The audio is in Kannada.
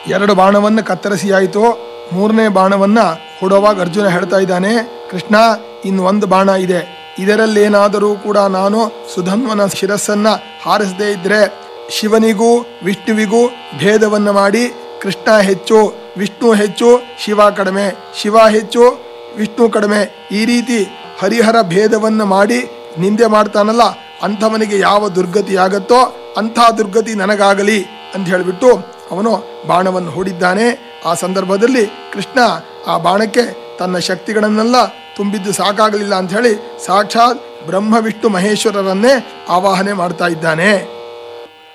ಎರಡು ಬಾಣವನ್ನು ಕತ್ತರಿಸಿಯಾಯಿತು ಮೂರನೇ ಬಾಣವನ್ನ ಹೊಡುವಾಗ ಅರ್ಜುನ ಹೇಳ್ತಾ ಇದ್ದಾನೆ ಕೃಷ್ಣ ಇನ್ನು ಒಂದು ಬಾಣ ಇದೆ ಇದರಲ್ಲೇನಾದರೂ ಕೂಡ ನಾನು ಸುಧನ್ವನ ಶಿರಸ್ಸನ್ನ ಹಾರಿಸದೇ ಇದ್ರೆ ಶಿವನಿಗೂ ವಿಷ್ಣುವಿಗೂ ಭೇದವನ್ನ ಮಾಡಿ ಕೃಷ್ಣ ಹೆಚ್ಚು ವಿಷ್ಣು ಹೆಚ್ಚು ಶಿವ ಕಡಿಮೆ ಶಿವ ಹೆಚ್ಚು ವಿಷ್ಣು ಕಡಿಮೆ ಈ ರೀತಿ ಹರಿಹರ ಭೇದವನ್ನ ಮಾಡಿ ನಿಂದೆ ಮಾಡ್ತಾನಲ್ಲ ಅಂಥವನಿಗೆ ಯಾವ ದುರ್ಗತಿ ಆಗತ್ತೋ ಅಂಥ ದುರ್ಗತಿ ನನಗಾಗಲಿ ಅಂತ ಹೇಳಿಬಿಟ್ಟು ಅವನು ಬಾಣವನ್ನು ಹೂಡಿದ್ದಾನೆ ಆ ಸಂದರ್ಭದಲ್ಲಿ ಕೃಷ್ಣ ಆ ಬಾಣಕ್ಕೆ ತನ್ನ ಶಕ್ತಿಗಳನ್ನೆಲ್ಲ ತುಂಬಿದ್ದು ಸಾಕಾಗಲಿಲ್ಲ ಅಂತ ಹೇಳಿ ಸಾಕ್ಷಾತ್ ಬ್ರಹ್ಮ ವಿಷ್ಣು ಮಹೇಶ್ವರರನ್ನೇ ಆವಾಹನೆ ಮಾಡ್ತಾ ಇದ್ದಾನೆ